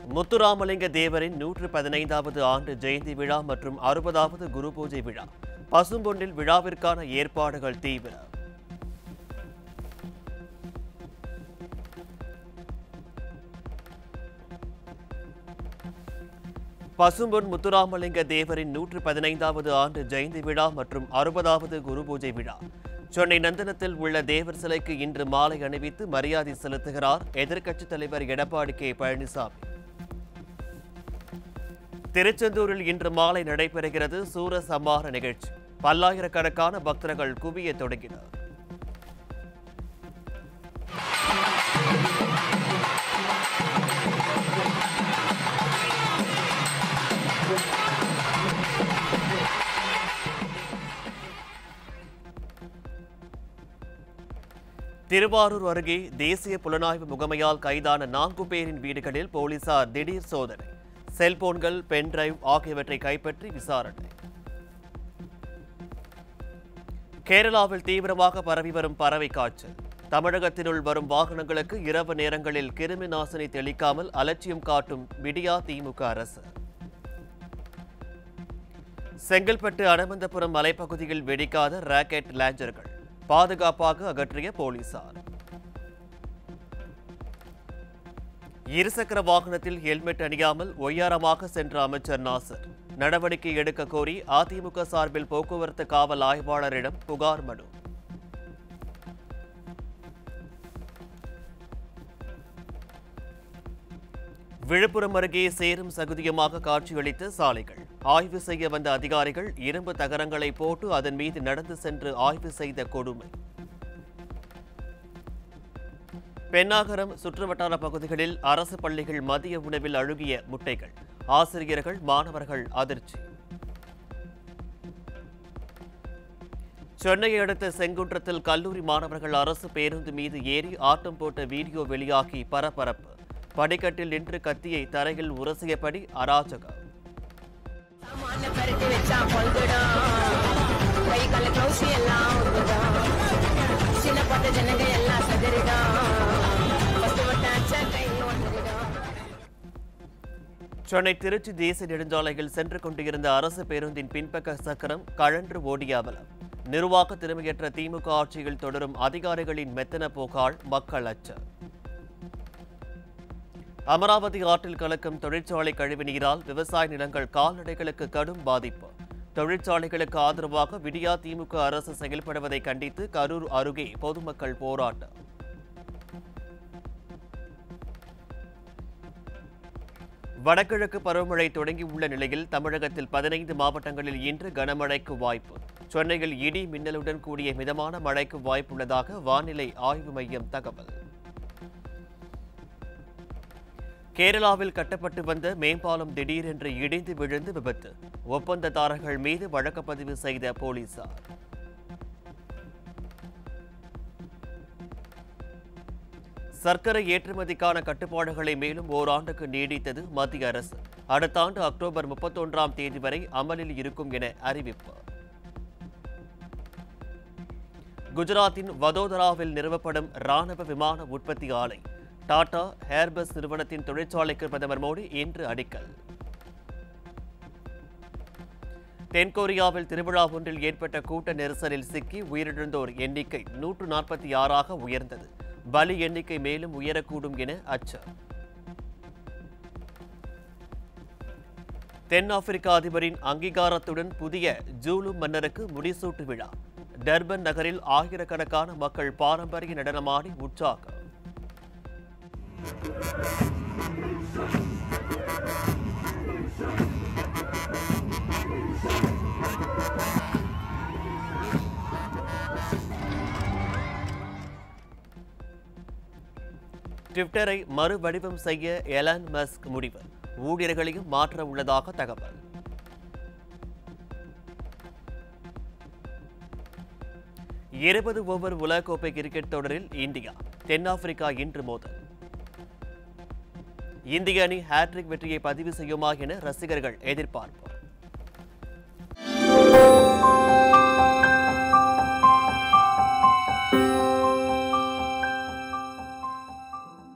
முத்துராமலிங்க தேவரின் நூற்று பதினைந்தாவது ஆண்டு ஜெயந்தி விழா மற்றும் அறுபதாவது குரு பூஜை விழா பசும்பொன்னில் விழாவிற்கான ஏற்பாடுகள் தீவிரம் பசும்பொன் முத்துராமலிங்க தேவரின் நூற்று பதினைந்தாவது ஆண்டு ஜெயந்தி விழா மற்றும் அறுபதாவது குரு பூஜை விழா சென்னை நந்தனத்தில் உள்ள தேவர் சிலைக்கு இன்று மாலை அணிவித்து மரியாதை செலுத்துகிறார் எதிர்க்கட்சித் தலைவர் எடப்பாடி கே பழனிசாமி திருச்செந்தூரில் இன்று மாலை நடைபெறுகிறது சூர சம்மார நிகழ்ச்சி பல்லாயிரக்கணக்கான பக்தர்கள் குவிய தொடங்கினர் திருவாரூர் அருகே தேசிய புலனாய்வு முகமையால் கைதான நான்கு பேரின் வீடுகளில் போலீசார் திடீர் சோதனை செல்போன்கள் பென்டிரைவ் ஆகியவற்றை கைப்பற்றி விசாரணை கேரளாவில் தீவிரமாக பரவி வரும் பறவை காய்ச்சல் தமிழகத்தினுள் வரும் வாகனங்களுக்கு இரவு நேரங்களில் கிருமி நாசினி தெளிக்காமல் அலட்சியம் காட்டும் விடியா திமுக அரசு செங்கல்பட்டு அனந்தபுரம் மலைப்பகுதியில் வெடிக்காத ராக்கெட் லாஞ்சர்கள் பாதுகாப்பாக அகற்றிய போலீசார் இருசக்கர வாகனத்தில் ஹெல்மெட் அணியாமல் ஒய்யாரமாக சென்ற அமைச்சர் நாசர் நடவடிக்கை எடுக்க கோரி அதிமுக சார்பில் போக்குவரத்து காவல் ஆய்வாளரிடம் புகார் மனு விழுப்புரம் அருகே சேரும் சகுதியமாக காட்சியளித்த சாலைகள் ஆய்வு செய்ய வந்த அதிகாரிகள் இரும்பு தகரங்களை போட்டு அதன் மீது நடந்து சென்று ஆய்வு செய்த கொடுமை பெண்ணாகரம் சுற்றுவட்டார பகுதிகளில் அரசு பள்ளிகள் மதிய உணவில் அழுகிய முட்டைகள் ஆசிரியர்கள் மாணவர்கள் அதிர்ச்சி சென்னையை அடுத்த செங்குன்றத்தில் கல்லூரி மாணவர்கள் அரசு பேருந்து மீது ஏறி ஆட்டம் போட்ட வீடியோ வெளியாகி பரபரப்பு படிக்கட்டில் நின்று கத்தியை தரையில் உரசியபடி அராஜகம் சாமான பரட்டி வச்சா பொழுதுடும் கை கால க்ளவுஸ் எல்லாம் உருதுடும் சின்ன பட்ட ஜனங்க எல்லாம் சதறிடும் ஃபஸ்ட்டு மட்டும் அச்சா கை ஒன்றிடும் சென்னை திருச்சி தேசிய நெடுஞ்சாலையில் சென்று கொண்டிருந்த அரசு பேருந்தின் பின்பக்க சக்கரம் கழன்று ஓடிய அவலம் நிர்வாக திறமையற்ற திமுக ஆட்சியில் தொடரும் அதிகாரிகளின் மெத்தன போக்கால் மக்கள் அச்சம் அமராவதி ஆற்றில் கலக்கும் தொழிற்சாலை கழிவுநீரால் விவசாய நிலங்கள் கால்நடைகளுக்கு கடும் பாதிப்பு தொழிற்சாலைகளுக்கு ஆதரவாக விடியா திமுக அரசு செயல்படுவதை கண்டித்து கரூர் அருகே பொதுமக்கள் போராட்டம் வடகிழக்கு பருவமழை தொடங்கியுள்ள நிலையில் தமிழகத்தில் பதினைந்து மாவட்டங்களில் இன்று கனமழைக்கு வாய்ப்பு சென்னையில் இடி மின்னலுடன் கூடிய மிதமான மழைக்கு வாய்ப்புள்ளதாக வானிலை ஆய்வு மையம் தகவல் கேரளாவில் கட்டப்பட்டு வந்த மேம்பாலம் திடீரென்று இடிந்து விழுந்து விபத்து ஒப்பந்ததாரர்கள் மீது வழக்குப்பதிவு செய்த போலீசார் சர்க்கரை ஏற்றுமதிக்கான கட்டுப்பாடுகளை மேலும் ஓராண்டுக்கு நீடித்தது மத்திய அரசு அடுத்த ஆண்டு அக்டோபர் முப்பத்தொன்றாம் தேதி வரை அமலில் இருக்கும் என அறிவிப்பு குஜராத்தின் வதோதராவில் நிறுவப்படும் ராணுவ விமான உற்பத்தி ஆலை டாடா ஹேர்பஸ் நிறுவனத்தின் தொழிற்சாலைக்கு பிரதமர் மோடி இன்று அடிக்கல் தென்கொரியாவில் திருவிழா ஒன்றில் ஏற்பட்ட கூட்ட நெரிசலில் சிக்கி உயிரிழந்தோர் எண்ணிக்கை நூற்று நாற்பத்தி ஆறாக உயர்ந்தது பலி எண்ணிக்கை மேலும் உயரக்கூடும் என அச்சம் தென்னாப்பிரிக்க அதிபரின் அங்கீகாரத்துடன் புதிய ஜூலு மன்னருக்கு முடிசூட்டு விழா டர்பன் நகரில் ஆயிரக்கணக்கான மக்கள் பாரம்பரிய நடனமாடி உற்சாகம் ட்விட்டரை மறுவடிவம் செய்ய எலான் மஸ்க் முடிவு ஊழியர்களையும் மாற்ற உள்ளதாக தகவல் இருபது ஓவர் உலகக்கோப்பை கிரிக்கெட் தொடரில் இந்தியா தென்னாப்பிரிக்கா இன்று மோதல் இந்திய அணி ஹேட்ரிக் வெற்றியை பதிவு செய்யுமா என ரசிகர்கள் எதிர்பார்ப்பு